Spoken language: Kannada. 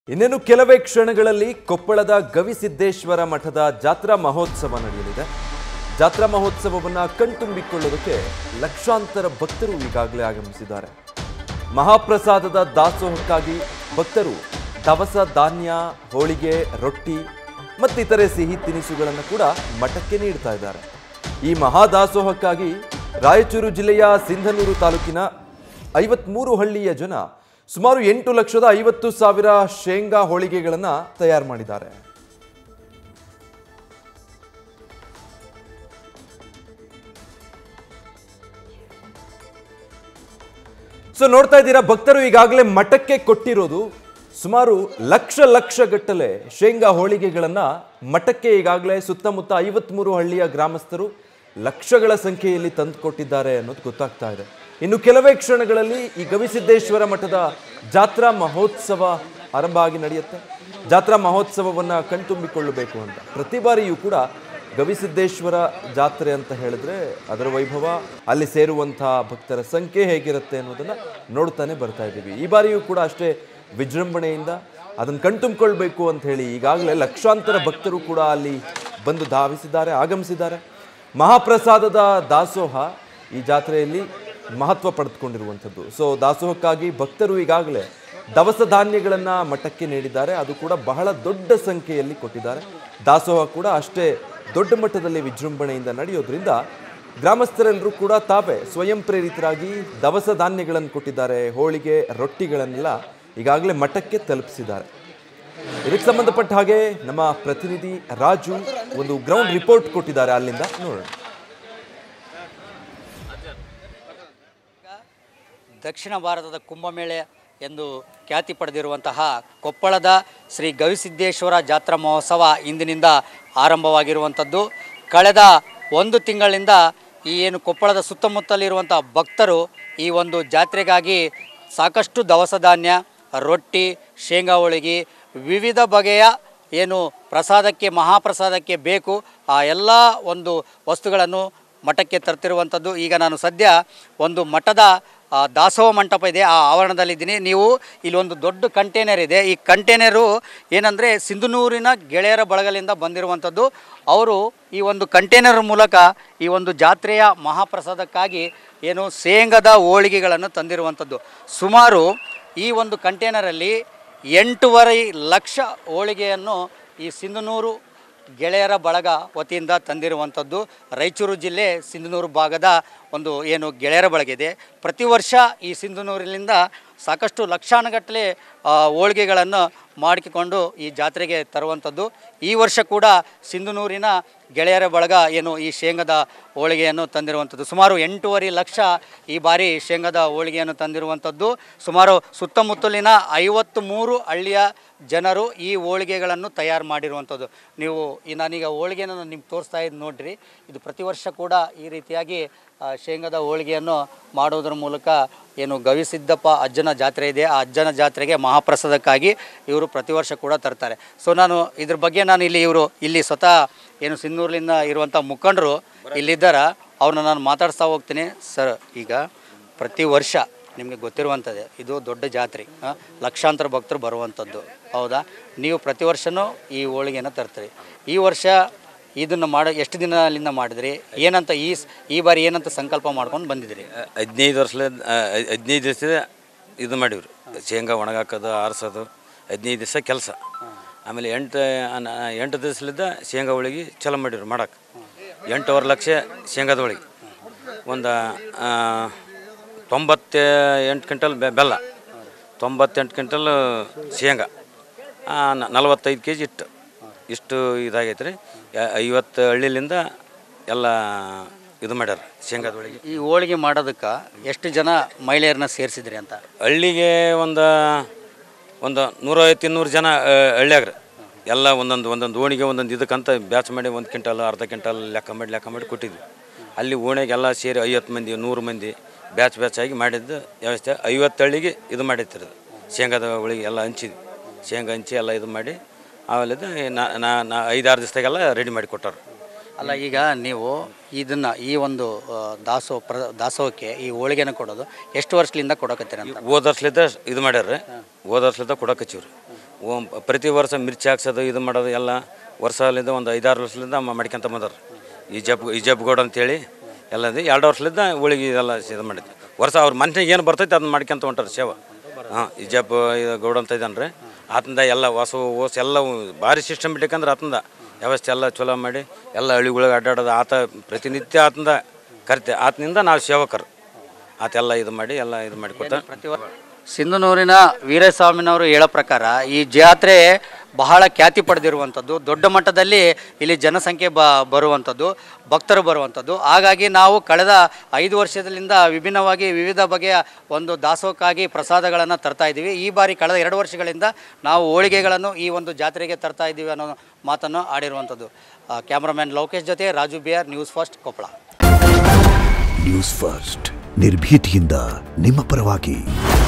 ಇನ್ನೇನು ಕೆಲವೇ ಕ್ಷಣಗಳಲ್ಲಿ ಕೊಪ್ಪಳದ ಗವಿಸಿದ್ದೇಶ್ವರ ಮಠದ ಜಾತ್ರಾ ಮಹೋತ್ಸವ ನಡೆಯಲಿದೆ ಜಾತ್ರಾ ಮಹೋತ್ಸವವನ್ನು ಕಣ್ತುಂಬಿಕೊಳ್ಳೋದಕ್ಕೆ ಲಕ್ಷಾಂತರ ಭಕ್ತರು ಈಗಾಗಲೇ ಆಗಮಿಸಿದ್ದಾರೆ ಮಹಾಪ್ರಸಾದದ ದಾಸೋಹಕ್ಕಾಗಿ ಭಕ್ತರು ದವಸ ಧಾನ್ಯ ಹೋಳಿಗೆ ರೊಟ್ಟಿ ಮತ್ತಿತರೆ ಸಿಹಿ ತಿನಿಸುಗಳನ್ನು ಕೂಡ ಮಠಕ್ಕೆ ನೀಡ್ತಾ ಇದ್ದಾರೆ ಈ ಮಹಾದಾಸೋಹಕ್ಕಾಗಿ ರಾಯಚೂರು ಜಿಲ್ಲೆಯ ಸಿಂಧನೂರು ತಾಲೂಕಿನ ಐವತ್ಮೂರು ಹಳ್ಳಿಯ ಜನ ಸುಮಾರು ಎಂಟು ಲಕ್ಷದ ಐವತ್ತು ಸಾವಿರ ಶೇಂಗಾ ಹೋಳಿಗೆಗಳನ್ನು ತಯಾರು ಮಾಡಿದ್ದಾರೆ ಸೊ ನೋಡ್ತಾ ಇದ್ದೀರಾ ಭಕ್ತರು ಈಗಾಗಲೇ ಮಠಕ್ಕೆ ಕೊಟ್ಟಿರೋದು ಸುಮಾರು ಲಕ್ಷ ಲಕ್ಷ ಗಟ್ಟಲೆ ಶೇಂಗಾ ಹೋಳಿಗೆಗಳನ್ನ ಮಠಕ್ಕೆ ಈಗಾಗಲೇ ಸುತ್ತಮುತ್ತ ಐವತ್ಮೂರು ಹಳ್ಳಿಯ ಗ್ರಾಮಸ್ಥರು ಲಕ್ಷಗಳ ಸಂಖ್ಯೆಯಲ್ಲಿ ತಂದು ಕೊಟ್ಟಿದ್ದಾರೆ ಅನ್ನೋದು ಗೊತ್ತಾಗ್ತಾ ಇದೆ ಇನ್ನು ಕೆಲವೇ ಕ್ಷಣಗಳಲ್ಲಿ ಈ ಗವಿಸಿದ್ದೇಶ್ವರ ಮಠದ ಜಾತ್ರಾ ಮಹೋತ್ಸವ ಆರಂಭ ಆಗಿ ನಡೆಯುತ್ತೆ ಜಾತ್ರಾ ಮಹೋತ್ಸವವನ್ನು ಕಣ್ತುಂಬಿಕೊಳ್ಳಬೇಕು ಅಂತ ಪ್ರತಿ ಬಾರಿಯೂ ಕೂಡ ಗವಿಸಿದ್ದೇಶ್ವರ ಜಾತ್ರೆ ಅಂತ ಹೇಳಿದ್ರೆ ಅದರ ವೈಭವ ಅಲ್ಲಿ ಸೇರುವಂತಹ ಭಕ್ತರ ಸಂಖ್ಯೆ ಹೇಗಿರುತ್ತೆ ಅನ್ನೋದನ್ನ ನೋಡ್ತಾನೆ ಬರ್ತಾ ಇದ್ದೀವಿ ಈ ಬಾರಿಯೂ ಕೂಡ ಅಷ್ಟೇ ವಿಜೃಂಭಣೆಯಿಂದ ಅದನ್ನು ಕಣ್ತುಂಬಿಕೊಳ್ಬೇಕು ಅಂತ ಹೇಳಿ ಈಗಾಗಲೇ ಲಕ್ಷಾಂತರ ಭಕ್ತರು ಕೂಡ ಅಲ್ಲಿ ಬಂದು ಧಾವಿಸಿದ್ದಾರೆ ಆಗಮಿಸಿದ್ದಾರೆ ಮಹಾಪ್ರಸಾದದ ದಾಸೋಹ ಈ ಜಾತ್ರೆಯಲ್ಲಿ ಮಹತ್ವ ಪಡೆದುಕೊಂಡಿರುವಂಥದ್ದು ಸೊ ದಾಸೋಹಕ್ಕಾಗಿ ಭಕ್ತರು ಈಗಾಗಲೇ ದವಸ ಧಾನ್ಯಗಳನ್ನು ಮಠಕ್ಕೆ ನೀಡಿದ್ದಾರೆ ಅದು ಕೂಡ ಬಹಳ ದೊಡ್ಡ ಸಂಖ್ಯೆಯಲ್ಲಿ ಕೊಟ್ಟಿದ್ದಾರೆ ದಾಸೋಹ ಕೂಡ ಅಷ್ಟೇ ದೊಡ್ಡ ಮಟ್ಟದಲ್ಲಿ ವಿಜೃಂಭಣೆಯಿಂದ ನಡೆಯೋದ್ರಿಂದ ಗ್ರಾಮಸ್ಥರೆಲ್ಲರೂ ಕೂಡ ತಾವೇ ಸ್ವಯಂ ಪ್ರೇರಿತರಾಗಿ ದವಸ ಧಾನ್ಯಗಳನ್ನು ಕೊಟ್ಟಿದ್ದಾರೆ ಹೋಳಿಗೆ ರೊಟ್ಟಿಗಳನ್ನೆಲ್ಲ ಈಗಾಗಲೇ ಮಠಕ್ಕೆ ತಲುಪಿಸಿದ್ದಾರೆ ಇದಕ್ಕೆ ಸಂಬಂಧಪಟ್ಟ ಹಾಗೆ ನಮ್ಮ ಪ್ರತಿನಿಧಿ ರಾಜು ಒಂದು ಗ್ರೌಂಡ್ ರಿಪೋರ್ಟ್ ಕೊಟ್ಟಿದ್ದಾರೆ ಅಲ್ಲಿಂದ ನೋಡೋಣ ದಕ್ಷಿಣ ಭಾರತದ ಕುಂಭಮೇಳೆ ಎಂದು ಖ್ಯಾತಿ ಪಡೆದಿರುವಂತಹ ಕೊಪ್ಪಳದ ಶ್ರೀ ಗವಿಸಿದ್ದೇಶ್ವರ ಜಾತ್ರಾ ಮಹೋತ್ಸವ ಇಂದಿನಿಂದ ಆರಂಭವಾಗಿರುವಂಥದ್ದು ಕಳೆದ ಒಂದು ತಿಂಗಳಿಂದ ಈ ಏನು ಕೊಪ್ಪಳದ ಸುತ್ತಮುತ್ತಲಿರುವಂಥ ಭಕ್ತರು ಈ ಒಂದು ಜಾತ್ರೆಗಾಗಿ ಸಾಕಷ್ಟು ದವಸ ಧಾನ್ಯ ರೊಟ್ಟಿ ಶೇಂಗಾ ಹೋಳಿಗೆ ವಿವಿಧ ಬಗೆಯ ಏನು ಪ್ರಸಾದಕ್ಕೆ ಮಹಾಪ್ರಸಾದಕ್ಕೆ ಬೇಕು ಆ ಎಲ್ಲ ಒಂದು ವಸ್ತುಗಳನ್ನು ಮಠಕ್ಕೆ ತರ್ತಿರುವಂಥದ್ದು ಈಗ ನಾನು ಸದ್ಯ ಒಂದು ಮಠದ ಆ, ದಾಸೋಹ ಮಂಟಪ ಇದೆ ಆ ಆವರಣದಲ್ಲಿದ್ದೀನಿ ನೀವು ಇಲ್ಲೊಂದು ದೊಡ್ಡ ಕಂಟೈನರ್ ಇದೆ ಈ ಕಂಟೈನರು ಏನಂದರೆ ಸಿಂಧನೂರಿನ ಗೆಳೆಯರ ಬಳಗಲಿಂದ ಬಂದಿರುವಂಥದ್ದು ಅವರು ಈ ಒಂದು ಕಂಟೈನರ್ ಮೂಲಕ ಈ ಒಂದು ಜಾತ್ರೆಯ ಮಹಾಪ್ರಸಾದಕ್ಕಾಗಿ ಏನು ಶೇಂಗದ ಹೋಳಿಗೆಗಳನ್ನು ತಂದಿರುವಂಥದ್ದು ಸುಮಾರು ಈ ಒಂದು ಕಂಟೈನರಲ್ಲಿ ಎಂಟೂವರೆ ಲಕ್ಷ ಹೋಳಿಗೆಯನ್ನು ಈ ಸಿಂಧನೂರು ಗೆಳೆಯರ ಬಳಗ ವತಿಯಿಂದ ತಂದಿರುವಂಥದ್ದು ರಾಯಚೂರು ಜಿಲ್ಲೆ ಸಿಂಧನೂರು ಭಾಗದ ಒಂದು ಏನು ಗೆಳೆಯರ ಬಳಗ ಇದೆ ಪ್ರತಿ ವರ್ಷ ಈ ಸಿಂಧನೂರಿನಿಂದ ಸಾಕಷ್ಟು ಲಕ್ಷಾನುಗಟ್ಟಲೆ ಆ, ಹೋಳಿಗೆಗಳನ್ನು ಮಾಡಿಕೊಂಡು ಈ ಜಾತ್ರೆಗೆ ತರುವಂಥದ್ದು ಈ ವರ್ಷ ಕೂಡ ಸಿಂಧನೂರಿನ ಗೆಳೆಯರ ಬಳಗ ಏನು ಈ ಶೇಂಗದ ಹೋಳಿಗೆಯನ್ನು ತಂದಿರುವಂಥದ್ದು ಸುಮಾರು ಎಂಟೂವರೆ ಲಕ್ಷ ಈ ಬಾರಿ ಶೇಂಗದ ಹೋಳಿಗೆಯನ್ನು ತಂದಿರುವಂಥದ್ದು ಸುಮಾರು ಸುತ್ತಮುತ್ತಲಿನ ಐವತ್ತು ಮೂರು ಹಳ್ಳಿಯ ಜನರು ಈ ಹೋಳಿಗೆಗಳನ್ನು ತಯಾರು ಮಾಡಿರುವಂಥದ್ದು ನೀವು ಈ ನಾನೀಗ ಹೋಳಿಗೆನ ನಿಮ್ಗೆ ತೋರಿಸ್ತಾ ಇದ್ದು ನೋಡ್ರಿ ಇದು ಪ್ರತಿ ವರ್ಷ ಕೂಡ ಈ ರೀತಿಯಾಗಿ ಆ, ಶೇಂಗದ ಹೋಳಿಗೆಯನ್ನು ಮಾಡೋದ್ರ ಮೂಲಕ ಏನು ಗವಿಸಿದ್ದಪ್ಪ ಅಜ್ಜನ ಜಾತ್ರೆ ಇದೆ ಆ ಅಜ್ಜನ ಜಾತ್ರೆಗೆ ಮಹಾಪ್ರಸಾದಕ್ಕಾಗಿ ಇವರು ಪ್ರತಿ ವರ್ಷ ಕೂಡ ತರ್ತಾರೆ ಸೊ ನಾನು ಇದ್ರ ಬಗ್ಗೆ ನಾನು ಇಲ್ಲಿ ಇವರು ಇಲ್ಲಿ ಸ್ವತಃ ಏನು ಸಿನ್ನೂರಿನಿಂದ ಇರುವಂಥ ಮುಖಂಡರು ಇಲ್ಲಿದ್ದಾರ ಅವ್ರನ್ನ ನಾನು ಮಾತಾಡಿಸ್ತಾ ಹೋಗ್ತೀನಿ ಸರ್ ಈಗ ಪ್ರತಿ ವರ್ಷ ನಿಮಗೆ ಗೊತ್ತಿರುವಂಥದ್ದೇ ಇದು ದೊಡ್ಡ ಜಾತ್ರೆ ಆ, ಲಕ್ಷಾಂತರ ಭಕ್ತರು ಬರುವಂಥದ್ದು ಹೌದಾ ನೀವು ಪ್ರತಿ ವರ್ಷವೂ ಈ ಹೋಳಿಗೆನ ತರ್ತೀರಿ ಈ ವರ್ಷ ಇದನ್ನು ಮಾಡೋ ಎಷ್ಟು ದಿನ ಅಲ್ಲಿಂದ ಮಾಡಿದ್ರಿ ಏನಂತ ಈ ಸ್- ಈ ಬಾರಿ ಏನಂತ ಸಂಕಲ್ಪ ಮಾಡ್ಕೊಂಡು ಬಂದಿದ್ರಿ ಹದಿನೈದು ವರ್ಷದ ಹದಿನೈದು ದಿವಸದ ಇದು ಮಾಡಿವ್ರಿ ಶೇಂಗಾ ಒಣಗಾಕೋದು ಆರಿಸೋದು ಹದಿನೈದು ದಿವಸ ಕೆಲಸ ಆಮೇಲೆ ಎಂಟು ಅನ- ಎಂಟು ದಿವಸಲಿದ್ದ ಶೇಂಗಾ ಹೋಳಿಗೆ ಚಲೋ ಮಾಡಿವ್ರಿ ಮಾಡಕ್ಕೆ ಎಂಟೂವರೆ ಲಕ್ಷ ಶೇಂಗಾದ ಹೋಳಿಗೆ ಒಂದು ತೊಂಬತ್ತ ಎಂಟು ಕ್ವಿಂಟಲ್ ಬೆ- ಬೆಲ್ಲ ತೊಂಬತ್ತೆಂಟು ಕ್ವಿಂಟಲ್ ಶೇಂಗಾ ಆ, ನ- ನಲವತ್ತೈದು ಕೆ ಜಿ ಇಟ್ಟು ಇಷ್ಟು ಇದಾಗೈತೆ ರೀ ಐವತ್ತು ಹಳ್ಳಿಲಿಂದ ಎಲ್ಲ ಇದು ಮಾಡ್ಯಾರ ಶೇಂಗಾದ ಹೋಳಿಗೆ ಈ ಹೋಳಿಗೆ ಮಾಡೋದಕ್ಕೆ ಎಷ್ಟು ಜನ ಮಹಿಳೆಯರನ್ನ ಸೇರಿಸಿದ್ರಿ ಅಂತ ಹಳ್ಳಿಗೆ ಒಂದು ಒಂದು ನೂರೈವತ್ತು ಇನ್ನೂರು ಜನ ಆ, ಹಳ್ಳ್ಯಾಗ ರೀ ಎಲ್ಲ ಒಂದೊಂದು ಒಂದೊಂದು ಓಣಿಗೆ ಒಂದೊಂದು ಇದಕ್ಕಂತ ಬ್ಯಾಚ್ ಮಾಡಿ ಒಂದು ಕ್ವಿಂಟಲ್ ಅರ್ಧ ಕ್ವಿಂಟಲ್ ಲೆಕ್ಕ ಮಾಡಿ ಲೆಕ್ಕ ಮಾಡಿ ಕೊಟ್ಟಿದ್ವಿ ಅಲ್ಲಿ ಓಣಿಗೆ ಎಲ್ಲ ಸೇರಿ ಐವತ್ತು ಮಂದಿ ನೂರು ಮಂದಿ ಬ್ಯಾಚ್ ಬ್ಯಾಚ್ ಆಗಿ ಮಾಡಿದ್ದು ವ್ಯವಸ್ಥೆ ಐವತ್ತು ಹಳ್ಳಿಗೆ ಇದು ಮಾಡಿತ್ತು ಶೇಂಗಾದ ಹೋಳಿಗೆ ಎಲ್ಲ ಹಂಚಿದ್ವಿ ಶೇಂಗಾ ಹಂಚಿ ಎಲ್ಲ ಇದು ಮಾಡಿ ಆಮೇಲೆ ನಾ ನಾ ಐದಾರು ದಿವಸದಾಗೆಲ್ಲ ರೆಡಿ ಮಾಡಿ ಕೊಟ್ಟಾರ ಅಲ್ಲ ಈಗ ನೀವು ಇದನ್ನ ಈ ಒಂದು ಆ, ದಾಸೋಹ ಪ್ರ ದಾಸೋಹಕ್ಕೆ ಈ ಹೋಳಿಗೆನ ಕೊಡೋದು ಎಷ್ಟು ವರ್ಷದಿಂದ ಕೊಡಕತ್ತೀರ ಅಂತ ಹೋದ ವರ್ಷಲಿದ್ದ ಇದು ಮಾಡ್ಯಾರ ಹೋದ ವರ್ಷಲಿದ್ದ ಕೊಡಕ್ಕೆ ಹಚ್ಚಿವ್ರಿ ಓ- ಪ್ರತಿ ವರ್ಷ ಮಿರ್ಚಿ ಹಾಕ್ಸೋದು ಇದು ಮಾಡೋದು ಎಲ್ಲ ವರ್ಷಲಿಂದ ಒಂದು ಐದಾರು ವರ್ಷದಿಂದ ಮಾಡ್ಕೊಂತ ಬಂದಾರ ಈಜಪ್ ಈಜಪ್ಗೌಡ ಅಂತೇಳಿ ಎಲ್ಲದು ಎರಡು ವರ್ಷಲಿಂದ ಹೋಳಿಗೆ ಇದೆಲ್ಲ ಇದು ಮಾಡಿದ್ವಿ ವರ್ಷ ಅವ್ರ ಮನ್ಸಿಗೆ ಏನು ಬರ್ತೈತೆ ಅದನ್ನ ಮಾಡ್ಕೊಂತ ಹೊಂಟಾರ ಸೇವೆ ಹಾಂ ಈಜಪ್ ಇದು ಗೌಡ ಅಂತ ಇದ್ದಾನೆ ರೀ ಆತಂದ ಎಲ್ಲ ಹೊಸ ಓಸ್ ಎಲ್ಲ ಭಾರಿ ಸಿಸ್ಟಮ್ ಬಿಟ್ಟಕಂದ್ರೆ ಆತಂದ ವ್ಯವಸ್ಥೆ ಎಲ್ಲ ಚಲೋ ಮಾಡಿ ಎಲ್ಲ ಹಳ್ಳಿಗಳಿಗೆ ಅಡ್ಡಾಡೋದು ಆತ ಪ್ರತಿನಿತ್ಯ ಆತಂದ ಕರಿತೆ ಆತನಿಂದ ನಾವು ಸೇವಕರು ಆತೆಲ್ಲ ಇದು ಮಾಡಿ ಎಲ್ಲ ಇದು ಮಾಡಿ ಕೊಟ್ಟ ಪ್ರತಿ ವರ್- ಸಿಂಧನೂರಿನ ವೀರಸ್ವಾಮಿನವರು ಹೇಳೋ ಪ್ರಕಾರ ಈ ಜಾತ್ರೆ ಬಹಳ ಖ್ಯಾತಿ ಪಡೆದಿರುವಂಥದ್ದು ದೊಡ್ಡ ಮಟ್ಟದಲ್ಲಿ ಇಲ್ಲಿ ಜನಸಂಖ್ಯೆ ಬ ಬರುವಂಥದ್ದು ಭಕ್ತರು ಬರುವಂಥದ್ದು ಹಾಗಾಗಿ ನಾವು ಕಳೆದ ಐದು ವರ್ಷದಿಂದ ವಿಭಿನ್ನವಾಗಿ ವಿವಿಧ ಬಗೆಯ ಒಂದು ದಾಸೋಹಕ್ಕಾಗಿ ಪ್ರಸಾದಗಳನ್ನು ತರ್ತಾ ಇದ್ದೀವಿ ಈ ಬಾರಿ ಕಳೆದ ಎರಡು ವರ್ಷಗಳಿಂದ ನಾವು ಹೋಳಿಗೆಗಳನ್ನು ಈ ಒಂದು ಜಾತ್ರೆಗೆ ತರ್ತಾ ಇದ್ದೀವಿ ಅನ್ನೋ ಮಾತನ್ನು ಆಡಿರುವಂಥದ್ದು ಆ, ಕ್ಯಾಮ್ರಾಮನ್ ಲೋಕೇಶ್ ಜೊತೆ Raju BR News First Koppal News First ನಿರ್ಭೀತಿಯಿಂದ ನಿಮ್ಮ ಪರವಾಗಿ